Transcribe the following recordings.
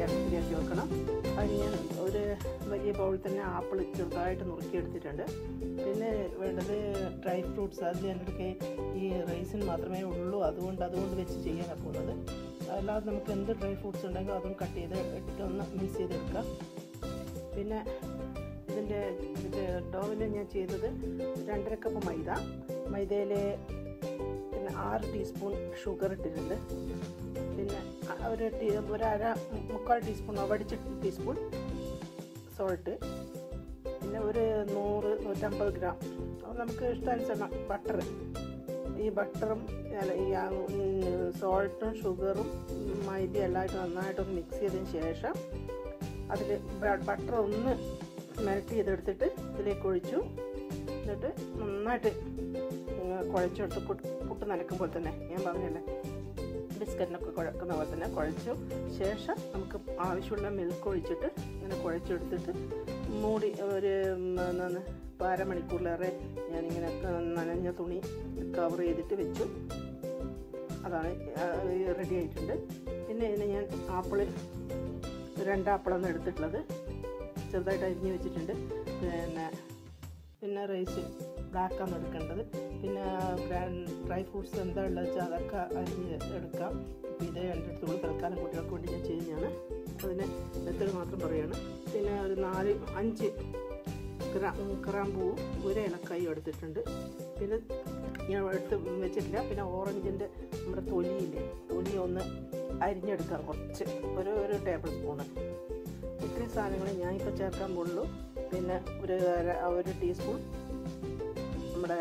റെഡിയാക്കി റെഡിയാക്കി വെക്കണം അതിന് ഞാൻ ഒരു വലിയ ബൗളിൽ തന്നെ ആപ്പിൾ ചെറുതായിട്ട് നുറുക്കിയെടുത്തിട്ടുണ്ട് പിന്നെ വേണ്ടത് ഡ്രൈ ഫ്രൂട്ട്സ് അതിൽ എൻ്റെ അടുക്കെ ഈ റൈസിൻ മാത്രമേ ഉള്ളൂ അതുകൊണ്ട് അതുകൊണ്ട് വെച്ച് ചെയ്യാനാണ് പോകുന്നത് അല്ലാതെ നമുക്ക് എന്ത് ഡ്രൈ ഫ്രൂട്ട്സ് ഉണ്ടെങ്കിലും അതും കട്ട് ചെയ്ത് ഇട്ടിട്ട് ഒന്ന് മിക്സ് ചെയ്തെടുക്കാം പിന്നെ ഇതിൻ്റെ ഇത് ഡോവിൽ ഞാൻ ചെയ്തത് രണ്ടര കപ്പ് മൈദ മൈദയിൽ പിന്നെ ആറ് ടീസ്പൂൺ ഷുഗർ ഇട്ടിട്ടുണ്ട് പിന്നെ അ- ഒരു ടീ ഒരു അര മുക്കാൽ ടീസ്പൂൺ വടിച്ച ടീസ്പൂൺ സോൾട്ട് പിന്നെ ഒരു നൂറ് നൂറ്റമ്പത് ഗ്രാം അത് നമുക്ക് ഇഷ്ടാനുസരണം ബട്ടർ ഈ ബട്ടറും അല്ല ഈ സോൾട്ടും ഷുഗറും മൈദയും എല്ലാമായിട്ട് നന്നായിട്ടൊന്ന് മിക്സ് ചെയ്തതിന് ശേഷം അതിൽ ബട്ടർ ഒന്ന് മെൽറ്റ് ചെയ്തെടുത്തിട്ട് ഇതിലേക്ക് ഒഴിച്ചു എന്നിട്ട് നന്നായിട്ട് ഇങ്ങനെ കുഴച്ചെടുത്ത് പുട്ട് പുട്ട് നനക്കുമ്പോൾ തന്നെ ഞാൻ പറഞ്ഞല്ലേ ബിസ്ക്കറ്റിനൊക്കെ കുഴക്കുന്ന പോലെ തന്നെ കുഴച്ചു ശേഷം നമുക്ക് ആവശ്യമുള്ള മിൽക്ക് ഒഴിച്ചിട്ട് ഇങ്ങനെ കുഴച്ചെടുത്തിട്ട് മൂടി ഒരു ഉം, എന്താണ് ഇപ്പം അരമണിക്കൂറിലേറെ ഞാനിങ്ങനെ ക- നനഞ്ഞ തുണി കവർ ചെയ്തിട്ട് വെച്ചു അതാണ് റെഡി ആയിട്ടുണ്ട് പിന്നെ ഇതിന് ഞാൻ ആപ്പിള് രണ്ട് ആപ്പിളാണ് എടുത്തിട്ടുള്ളത് ചെറുതായിട്ട് അരിഞ്ഞ് വെച്ചിട്ടുണ്ട് പിന്നെ പിന്നെ റൈസ് ബ്ലാക്കാണ് എടുക്കേണ്ടത് പിന്നെ ഡ്രൈ ഫ്രൂട്ട്സ് എന്താ ഉള്ളത് വെച്ചാൽ അതൊക്കെ അരിഞ്ഞ് എടുക്കാം ഇപ്പോൾ ഇത് എൻ്റെ അടുത്തുള്ള തൽക്കാലം കുട്ടികൾക്ക് വേണ്ടി ഞാൻ ചെയ്യുന്നതാണ് അതിന് മെത്തേഡ് മാത്രം പറയുകയാണ് പിന്നെ ഒരു നാല് അഞ്ച് ഗ്രാ ഗ്രാമ്പൂവും ഒരു ഇലക്കായും എടുത്തിട്ടുണ്ട് പിന്നെ ഞാൻ എടുത്ത് വെച്ചിട്ടില്ല പിന്നെ ഓറഞ്ചിൻ്റെ നമ്മുടെ തൊലിയില്ലേ തൊലി ഒന്ന് അരിഞ്ഞെടുക്കാം കുറച്ച് ഒരു ഒരു ടേബിൾ സ്പൂണ് ഇത്രയും സാധനങ്ങൾ ഞാൻ ഇപ്പോൾ ചേർക്കാൻ പോകുള്ളൂ പിന്നെ ഒരു അര- ഒരു ടീസ്പൂൺ നമ്മുടെ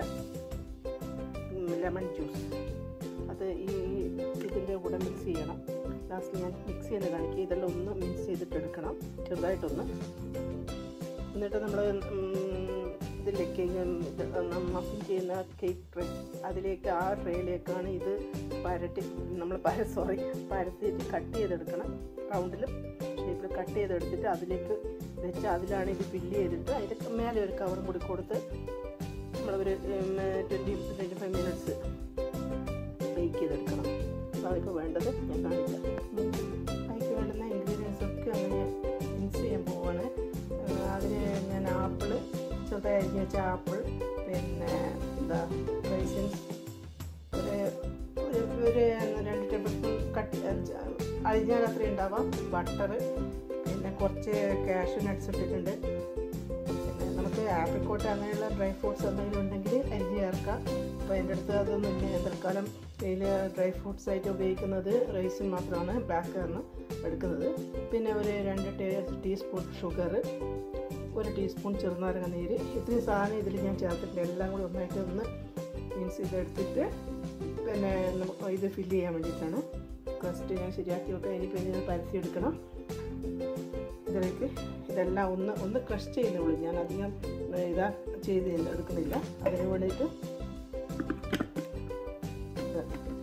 ലെമൺ ജ്യൂസ് അത് ഈ ഇതിൻ്റെ കൂടെ മിക്സ് ചെയ്യണം ലാസ്റ്റ് ഞാൻ മിക്സ് ചെയ്യുന്ന കാണിക്കുക ഇതെല്ലാം ഒന്ന് മിക്സ് ചെയ്തിട്ട് എടുക്കണം ചെറുതായിട്ടൊന്ന് എന്നിട്ട് നമ്മൾ ഇതിലേക്ക് മഫിൻ ചെയ്യുന്ന കേക്ക് ട്രേ അതിലേക്ക് ആ ട്രേയിലേക്കാണ് ഇത് പരട്ടി നമ്മൾ പര സോറി പരത്തിയിട്ട് കട്ട് ചെയ്തെടുക്കണം റൗണ്ടിൽ ഷേപ്പിൽ കട്ട് ചെയ്തെടുത്തിട്ട് അതിലേക്ക് വെച്ച് അതിലാണ് ഇത് ഫില്ല് ചെയ്തിട്ട് അതിൻ്റെ മേലെ ഒരു കവറും കൂടി കൊടുത്ത് നമ്മളൊരു twenty twenty five minutes bake ചെയ്തെടുക്കണം അപ്പോൾ അതിപ്പോൾ വേണ്ടത് ഞാൻ കാണിക്കാം അതിക്ക് വേണ്ടുന്ന ഇൻഗ്രീഡിയൻസ് ഒക്കെ ഒന്ന് ഞാൻ മിക്സ് ചെയ്യാൻ പോവാണ് ആ, അതിന് ഞാൻ ആപ്പിള് ചെറുതായി അരിഞ്ഞ് വെച്ച ആപ്പിൾ പിന്നെ എന്താ റൈസിൻസ് ഒരു ഒരു- ഒരു രണ്ട് ടേബിൾ സ്പൂൺ കട്ടി അരിഞ്ഞാൽ അത്ര ഉണ്ടാവാം ബട്ടർ പിന്നെ കുറച്ച് കാഷ്യൂ നട്ട്സ് ഇട്ടിട്ടുണ്ട് പിന്നെ നമുക്ക് ആപ്രിക്കോട്ട് അങ്ങനെയുള്ള ഡ്രൈ ഫ്രൂട്ട്സ് എന്തെങ്കിലും ഉണ്ടെങ്കിൽ അരിഞ്ഞ് ചേർക്കാം അപ്പോൾ എൻ്റെ അടുത്ത് അതൊന്നും ഇല്ല ഞാൻ തൽക്കാലം ഇതിൽ ഡ്രൈ ഫ്രൂട്ട്സ് ആയിട്ട് ഉപയോഗിക്കുന്നത് റൈസിൻ മാത്രമാണ് ബ്ലാക്ക് ആണ് എടുക്കുന്നത് പിന്നെ ഒരു രണ്ട് ടേ ടീസ്പൂൺ ഷുഗർ ഒരു ടീസ്പൂൺ ചെറുനാരങ്ങ നീര് ഇത്രയും സാധനം ഇതിൽ ഞാൻ ചേർത്തിട്ടുണ്ട് എല്ലാം കൂടി ഒന്നായിട്ട് ഒന്ന് മീൻസ് ഇതെടുത്തിട്ട് പിന്നെ നമുക്ക് ഇത് ഫില്ല് ചെയ്യാൻ വേണ്ടിയിട്ടാണ് ഫസ്റ്റ് ഞാൻ ശരിയാക്കി വെക്കാം ഇനിയിപ്പോൾ ഇനി ഇത് പരത്തി എടുക്കണം ഇതിലേക്ക് ഇതെല്ലാം ഒന്ന് ഒന്ന് ക്രഷ് ചെയ്യുന്നുള്ളൂ ഞാൻ അധികം ഏ, ഇതാ ചെയ്ത് എടുക്കുന്നില്ല അതിന് വേണ്ടിയിട്ട് ഇത്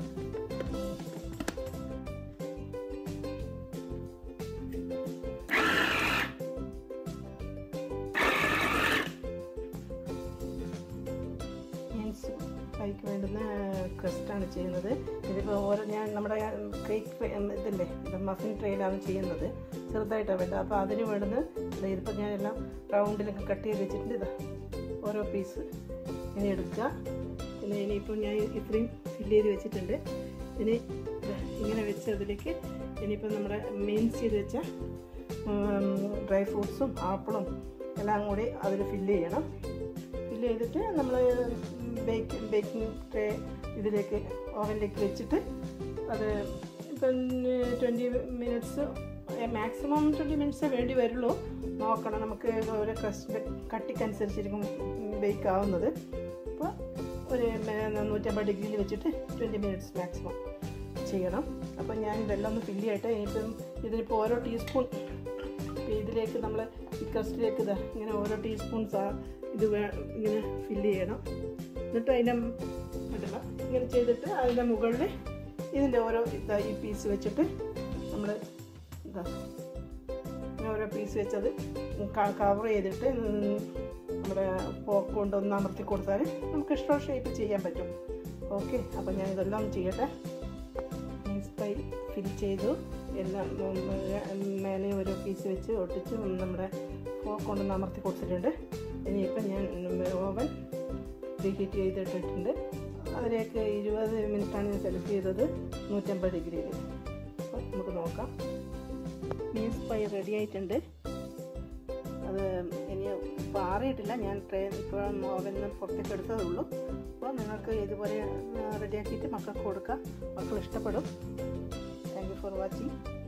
മീൻസ് കൈക്ക് വേണ്ടുന്ന ക്രസ്റ്റാണ് ചെയ്യുന്നത് ഇതിപ്പോൾ ഓരോ ഞാൻ നമ്മുടെ കേക്ക് ഇതില്ലേ ഇത് മഫിൻ ട്രെയിലാണ് ചെയ്യുന്നത് ചെറുതായിട്ടാണ് വേണ്ടത് അപ്പോൾ അതിന് വേണ്ടുന്ന ദേ ഇതിപ്പോൾ ഞാനെല്ലാം റൗണ്ടിലൊക്കെ കട്ട് ചെയ്ത് വെച്ചിട്ടുണ്ട് ഇതാ ഓരോ പീസ് ഇനി എടുക്കുക പിന്നെ ഇനിയിപ്പോൾ ഞാൻ ഇത്രയും ഫില്ല് ചെയ്ത് വെച്ചിട്ടുണ്ട് ഇനി ദാ ഇങ്ങനെ വെച്ച് അതിലേക്ക് ഇനിയിപ്പോൾ നമ്മുടെ മീൻസ് ചെയ്ത് വെച്ച ഡ്രൈ ഫ്രൂട്ട്സും ആപ്പിളും എല്ലാം കൂടി അതിൽ ഫില്ല് ചെയ്യണം ഫില്ല് ചെയ്തിട്ട് നമ്മൾ ബേക്ക് ബേക്കിംഗ് ട്രേ ഇതിലേക്ക് ഓവനിലേക്ക് വെച്ചിട്ട് അത് ഇപ്പം ട്വൻറ്റി മിനിറ്റ്സ് മാക്സിമം ട്വൻറ്റി മിനിറ്റ്സേ വേണ്ടി വരുള്ളൂ നോക്കണം നമുക്ക് ഓരോ ക്രസ്റ്റിൻ്റെ കട്ടിക്കനുസരിച്ചിരിക്കും ബേക്ക് ആവുന്നത് അപ്പോൾ ഒരു മേ- നൂറ്റമ്പത് ഡിഗ്രിയിൽ വെച്ചിട്ട് ട്വൻറ്റി മിനിറ്റ്സ് മാക്സിമം ചെയ്യണം അപ്പോൾ ഞാൻ ഇതെല്ലാം ഒന്ന് ഫില്ല് ചെയ്യട്ടെ ഇനിയിപ്പം ഇതിനിപ്പോൾ ഓരോ ടീസ്പൂൺ ഇപ്പം ഇതിലേക്ക് നമ്മൾ ഈ ക്രസ്റ്റിലേക്ക് ഇതാ ഇങ്ങനെ ഓരോ ടീസ്പൂൺ സാ ഇത് വേ ഇങ്ങനെ ഫില്ല് ചെയ്യണം എന്നിട്ട് അതിൻ്റെ ഉണ്ടല്ലോ ഇങ്ങനെ ചെയ്തിട്ട് അതിൻ്റെ മുകളിൽ ഇതിൻ്റെ ഓരോ ഇതാ ഈ പീസ് വെച്ചിട്ട് നമ്മൾ ഇതാ ഇങ്ങനെ ഓരോ പീസ് വെച്ചത് കവർ ചെയ്തിട്ട് ഉം, നമ്മുടെ പോക്ക് കൊണ്ട് ഒന്ന് അമർത്തി കൊടുത്താൽ നമുക്ക് ഇഷ്ടമുള്ള ഷേപ്പ് ചെയ്യാൻ പറ്റും ഓക്കെ അപ്പോൾ ഞാൻ ഇതെല്ലാം ചെയ്യട്ടെ മീൻസ് പൈ ഫിൽ ചെയ്തു എല്ലാം ഉം, ഉം, മേലെ ഓരോ പീസ് വെച്ച് ഒട്ടിച്ച് നമ്മുടെ ഫോർക്ക് കൊണ്ടൊന്ന് അമർത്തി കൊടുത്തിട്ടുണ്ട് ഇനിയിപ്പം ഞാൻ ഓവൻ പ്രീഹീറ്റ് ചെയ്തിട്ടിട്ടുണ്ട് അതിലേക്ക് ഇരുപത് മിനിറ്റാണ് ഞാൻ സെലക്ട് ചെയ്തത് നൂറ്റമ്പത് ഡിഗ്രിയിൽ അപ്പം നമുക്ക് നോക്കാം മീൻസ് പൈ റെഡി ആയിട്ടുണ്ട് അത് ഇനി ഇപ്പോൾ ആറിയിട്ടില്ല ഞാൻ ട്രേ ഇപ്പോഴും ഓവനിൽ നിന്ന് പുറത്തേക്ക് എടുത്തതേ ഉള്ളൂ അപ്പോൾ നിങ്ങൾക്ക് ഇതുപോലെ റെഡിയാക്കിയിട്ട് മക്കൾക്ക് കൊടുക്കാം മക്കൾ ഇഷ്ടപ്പെടും താങ്ക് യു ഫോർ വാച്ചിങ്